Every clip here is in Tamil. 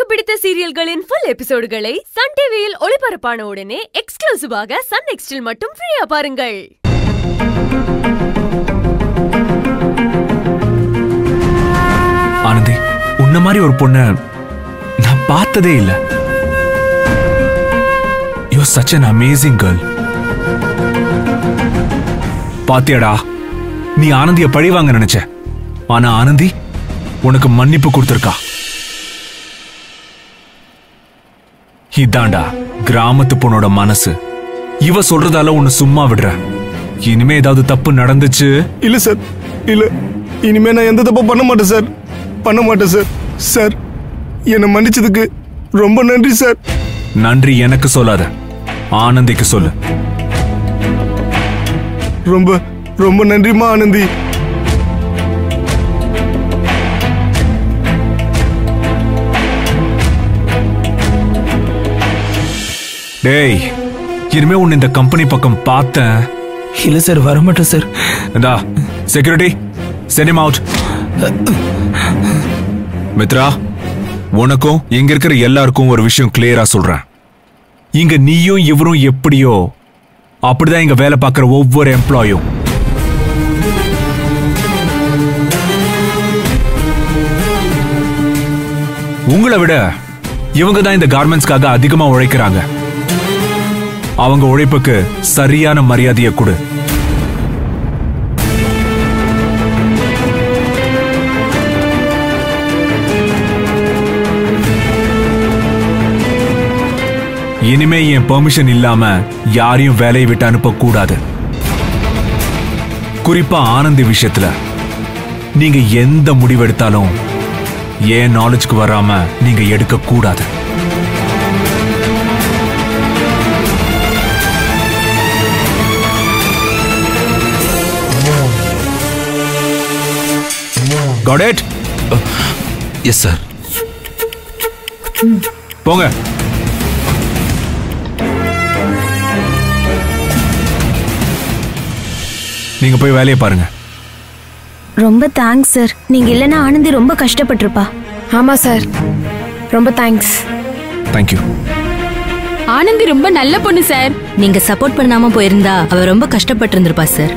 பிடித்த சீரியல்களின் ஃபுல் எபிசோடுகளை சன் டிவியில் ஒளிபரப்பான உடனே எக்ஸ்க்ளூசிவாக சன் நெக்ஸ்டில் மட்டும் ஃப்ரீயா பாருங்கள் ஆனந்தி உன்ன மாதிரி ஒரு பொண்ண நான் பார்த்ததே இல்ல you such an amazing girl பாத்தியாடா நீ ஆனந்திய பழி வாங்க நினைச்ச ஆனா ஆனந்தி உனக்கு மன்னிப்பு கொடுத்திருக்கா இதாண்டா கிராமத்து பொண்ணோட மனசு இவ சொல்றதால உன்னை சும்மா விடுற இனிமே ஏதாவது தப்பு நடந்துச்சு இல்ல சார் இல்ல இனிமே நான் எந்த தப்பும் பண்ண மாட்டேன் சார் பண்ண மாட்டேன் சார் சார் என்னை மன்னிச்சதுக்கு ரொம்ப நன்றி சார் நன்றி எனக்கு சொல்லாத ஆனந்திக்கு சொல்லு ரொம்ப ரொம்ப நன்றிமா ஆனந்தி டேய் இனிமே உன்னை இந்த கம்பெனி பக்கம் பார்த்தேன் இல்ல சார் வரமாட்டேன் சார் இந்தா security send him out Mitra உனக்கும் இங்க இருக்கிற எல்லாருக்கும் ஒரு விஷயம் கிளியரா சொல்றேன் இங்க நீயும் இவரும் எப்படியோ அப்படிதான் இங்க வேலை பார்க்குற ஒவ்வொரு எம்ப்ளாயும் உங்களை விட இவங்க தான் இந்த கார்மெண்ட்ஸ்க்காக அதிகமா உழைக்கிறாங்க அவங்க உழைப்புக்கு சரியான மரியாதையை கொடு இனிமே என் பெர்மிஷன் இல்லாம யாரையும் வேலையை விட்டு அனுப்ப கூடாது குறிப்பா ஆனந்தி விஷயத்துல நீங்க எந்த முடிவெடுத்தாலும் என் நாலேஜ்க்கு வராம நீங்க எடுக்க கூடாது Got it? எஸ் சார் போங்க நீங்க போய் வேலையை பாருங்க ரொம்ப தேங்க்ஸ் சார் நீங்க இல்லைன்னா ஆனந்தி ரொம்ப கஷ்டப்பட்டிருப்பா ஆமா சார் ரொம்ப தேங்க்ஸ் தேங்க்யூ ஆனந்தி ரொம்ப நல்ல பொண்ணு சார் நீங்க சப்போர்ட் பண்ணாம போயிருந்தா அவ ரொம்ப கஷ்டப்பட்டு இருந்திருப்பா சார்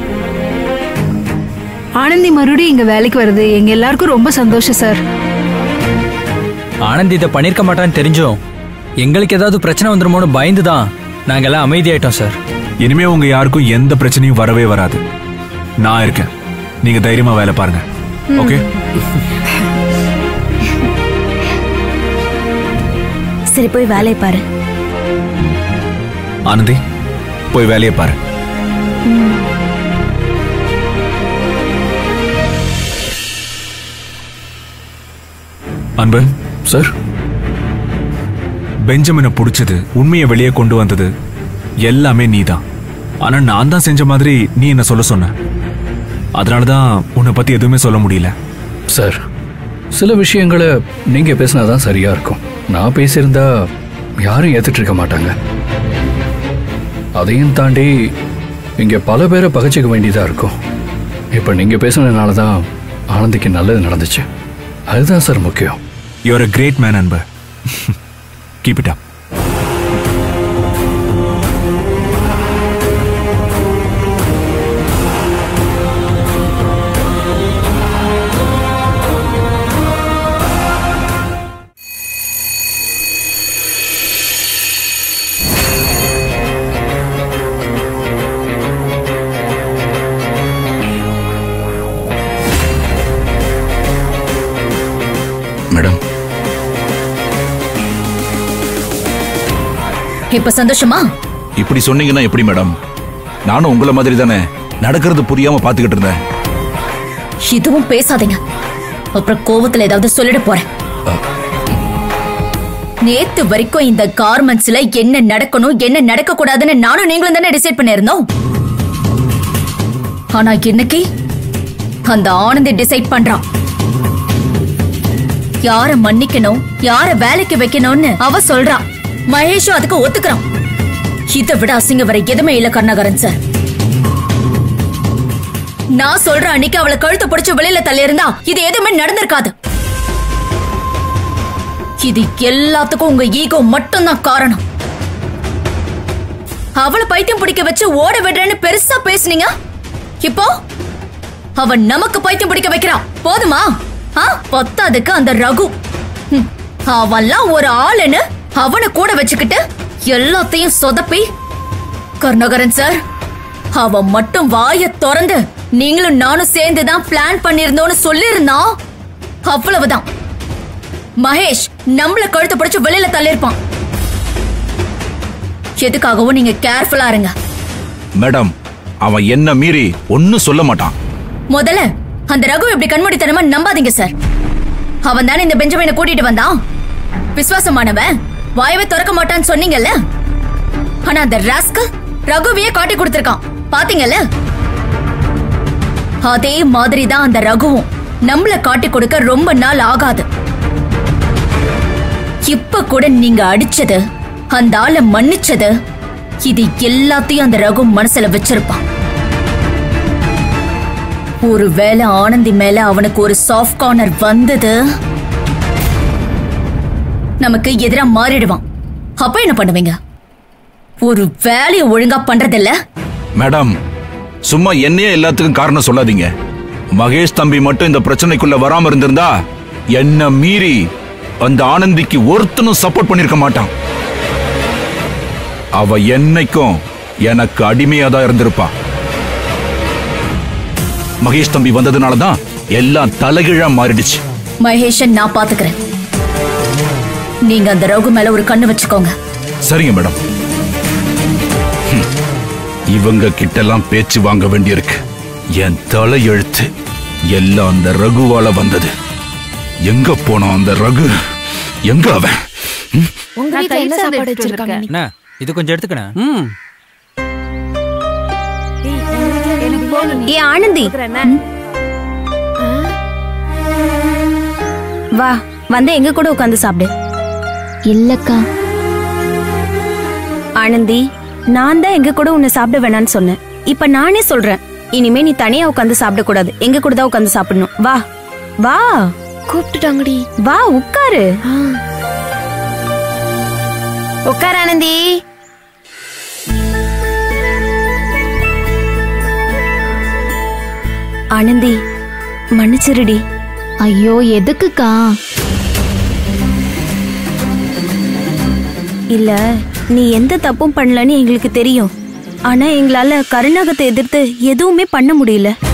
ஆனந்தி மறுபடியும் இங்க வேலைக்கு வருது எங்க எல்லாருக்கும் ரொம்ப சந்தோஷம் சார் ஆனந்த் இதை பண்ணிருக்க மாட்டான்னு தெரிஞ்சோம் எங்களுக்கு ஏதாவது பிரச்சனை வந்துருமோன்னு பயந்து தான் நாங்க எல்லாம் அமைதியாயிட்டோம் சார் இனிமே உங்க யாருக்கும் எந்த பிரச்சனையும் வரவே வராது நான் இருக்கேன் நீங்க தைரியமா வேலை பாருங்க ஓகே சரி போய் வேலையை பாரு ஆனந்தி போய் வேலையை பாரு அன்பு சார் பெஞ்சமினை பிடிச்சது உண்மையை வெளியே கொண்டு வந்தது எல்லாமே நீதான் ஆனா நான் தான் செஞ்ச மாதிரி நீ என்ன சொல்ல சொன்ன அதனாலதான் உன்னை பத்தி எதுவுமே சொல்ல முடியல சார் சில விஷயங்களை நீங்க பேசினாதான் சரியா இருக்கும் நான் பேசியிருந்தா யாரும் ஏத்துட்டு இருக்க மாட்டாங்க அதையும் தாண்டி இங்க பல பேரை பகைச்சிக்க வேண்டியதா இருக்கும் இப்ப நீங்க பேசுனதுனால தான் ஆனந்திக்கு நல்லது நடந்துச்சு அதுதான் சார் முக்கியம் you're a great man Anbu keep it up madam இப்ப சந்தோஷமா இப்படி சொன்னீங்கன்னா எப்படி மேடம் நானும் உங்கள மாதிரி தானே நடக்கிறது புரியாம பாத்துக்கிட்டு இருந்தேன் இதுவும் பேசாதீங்க அப்புறம் கோவத்துல ஏதாவது சொல்லிட போறேன் நேத்து வரைக்கும் இந்த கார்மெண்ட்ஸ்ல என்ன நடக்கணும் என்ன நடக்க கூடாதுன்னு நானும் நீங்களும் தானே டிசைட் பண்ணிருந்தோம் ஆனா இன்னைக்கு அந்த ஆனந்தி டிசைட் பண்றான் யார மன்னிக்கணும் யார வேலைக்கு வைக்கணும்னு அவ சொல்றான் மகேஷும் அதுக்கு ஒத்துக்கிறான் இதை விட அசிங்க வர எதுவுமே இல்ல கருணாகரன் சார் நான் சொல்ற அன்னைக்கு அவளை கழுத்து பிடிச்சு வெளியில தள்ளி இருந்தா இது எதுவுமே நடந்திருக்காது இது எல்லாத்துக்கும் உங்க ஈகோ மட்டும்தான் காரணம் அவளை பைத்தியம் பிடிக்க வச்சு ஓட விடுறேன்னு பெருசா பேசுனீங்க இப்போ அவன் நமக்கு பைத்தியம் பிடிக்க வைக்கிறான் போதுமா ஆ பத்தாதுக்கு அந்த ரகு ஹம், அவன்லாம் ஒரு ஆளுன்னு அவனை கூட வச்சுக்கிட்டு எல்லாத்தையும் சொதப்பி கருணாகரன் சார் அவன் மட்டும் வாய திறந்து நீங்களும் நானும் சேர்ந்து தான் பிளான் பண்ணிருந்தோம்னு சொல்லியிருந்தான் அவ்வளவுதான் மகேஷ் நம்மள கழுத்து பிடிச்சு வெளியில தள்ளிருப்பான் எதுக்காகவும் நீங்க கேர்ஃபுல்லா இருங்க மேடம் அவன் என்ன மீறி ஒன்னும் சொல்ல மாட்டான் முதல்ல அந்த ரகு இப்படி கண்மூடித்தனமா நம்பாதீங்க சார் அவன் தானே இந்த பெஞ்சமினை கூட்டிட்டு வந்தான் விசுவாசமானவன் வாயவே திறக்க மாட்டான்னு சொன்னீங்கல்ல ஆனா அந்த ராஸ்கல் ரகுவையே காட்டி கொடுத்திருக்கான் பாத்தீங்கல்ல அதே மாதிரி தான் அந்த ரகுவும் நம்மள காட்டி கொடுக்க ரொம்ப நாள் ஆகாது இப்ப கூட நீங்க அடிச்சது அந்த ஆளை மன்னிச்சது இது எல்லாத்தையும் அந்த ரகு மனசுல வச்சிருப்பான் ஒருவேளை ஆனந்தி மேல அவனுக்கு ஒரு சாஃப்ட் கார்னர் வந்தது நமக்கு எதிரா மாறிடுவான் அப்ப என்ன பண்ணுவீங்க ஒரு வேலையை ஒழுங்கா பண்றதில்ல மேடம் சும்மா என்னையே எல்லாத்துக்கும் காரணம் சொல்லாதீங்க மகேஷ் தம்பி மட்டும் இந்த பிரச்சனைக்குள்ள வராம இருந்திருந்தா என்ன மீறி அந்த ஆனந்திக்கு ஒருத்தனும் சப்போர்ட் பண்ணிருக்க மாட்டான் அவ என்னைக்கும் எனக்கு அடிமையா தான் இருந்திருப்பா மகேஷ் தம்பி வந்ததுனால தான் எல்லாம் தலைகீழா மாறிடுச்சு மகேஷன் நான் பாத்துக்கிறேன் நீங்க அந்த ரகு மேல ஒரு கண்ணு வச்சுக்கோங்க சரிங்க மேடம் ஹம். இவங்க கிட்டலாம் பேச்சு வாங்க வேண்டியிருக்கு என் தலை எழுத்து எல்லாம் அந்த ரகுவால வந்தது எங்க போனான் அந்த ரகு எங்க அவன் ம்? உங்க வீட்ல என்ன சாப்பாடு வச்சிருக்காங்க அண்ணா இது கொஞ்சம் எடுத்துக்கண்ணா ம் ஏ ஆனந்தி வா வந்து எங்க கூட உட்காந்து சாப்பிடு இல்லக்கா ஆனந்தி நான் தான் எங்க கூட உன்னை சாப்பிட வேணாம்னு சொன்னேன் இப்ப நானே சொல்றேன் இனிமே நீ தனியா உட்காந்து சாப்பிட கூடாது எங்க கூட தான் உட்காந்து சாப்பிடணும் வா வா கூப்பிட்டுட்டாங்கடி வா உட்காரு உட்கார் ஆனந்தி ஆனந்தி மன்னிச்சிருடி ஐயோ எதுக்குக்கா இல்ல நீ எந்த தப்பும் பண்ணலன்னு எங்களுக்கு தெரியும் ஆனா எங்களால கருணாகத்தை எதிர்த்து எதுவுமே பண்ண முடியல